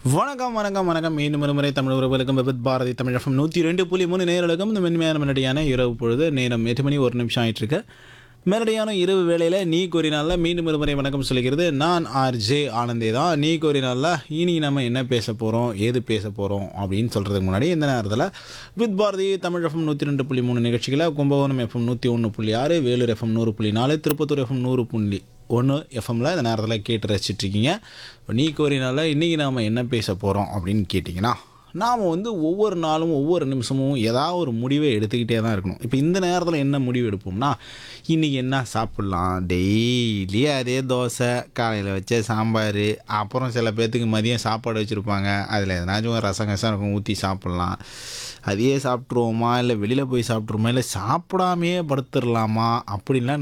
வணக்கம் வணக்கம் வணக்கம் மீண்டும் ஒருமுறை தமிழ் உறவுகளுக்கும் விபத் பாரதி தமிழ் எஃப்எம் நூற்றி ரெண்டு புள்ளி மூணு நேரலுக்கும் இந்த மென்மையான மெலடியான இரவு பொழுது நேரம் எட்டு மணி ஒரு நிமிஷம் ஆயிட்டு இருக்கு மெலடியான இரவு வேளையில் நீ கூறினால மீண்டும் ஒரு முறை வணக்கம் சொல்லிக்கிறது நான் ஆர் ஜே ஆனந்தே தான் நீ கூறினால இனி நம்ம என்ன பேச போகிறோம் ஏது பேச போகிறோம் அப்படின்னு சொல்கிறதுக்கு முன்னாடி இந்த நேரத்தில் வித் பாரதி தமிழ் எஃப்எம் நூற்றி ரெண்டு புள்ளி மூணு நிகழ்ச்சிகளை கும்பகோணம் எஃப்எம் நூற்றி ஒன்று புள்ளி ஆறு வேலூர் எஃப்எம் நூறு புள்ளி நாலு திருப்பத்தூர் எஃப்எம் நூறு புள்ளி ஒன்று எஃப்எம்ல இந்த நேரத்தில் கேட்டு ரசிச்சிட்ருக்கீங்க இப்போ நீ கோரினால இன்றைக்கி நாம் என்ன பேச போகிறோம் அப்படின்னு கேட்டிங்கன்னா நாம் வந்து ஒவ்வொரு நாளும் ஒவ்வொரு நிமிஷமும் ஏதாவது ஒரு முடிவை எடுத்துக்கிட்டே தான் இருக்கணும் இப்போ இந்த நேரத்தில் என்ன முடிவு எடுப்போம்னா இன்றைக்கி என்ன சாப்பிட்லாம் டெய்லி அதே தோசை காலையில் வச்ச சாம்பார் அப்புறம் சில பேர்த்துக்கு மதியம் சாப்பாடு வச்சுருப்பாங்க அதில் எதனாச்சும் ஒரு ரசம் கசம் இருக்கும் ஊற்றி சாப்பிட்லாம் அதையே சாப்பிட்ருவோமா இல்லை வெளியில் போய் சாப்பிட்ருவோமா இல்லை சாப்பிடாமையே படுத்துடலாமா அப்படின்லாம்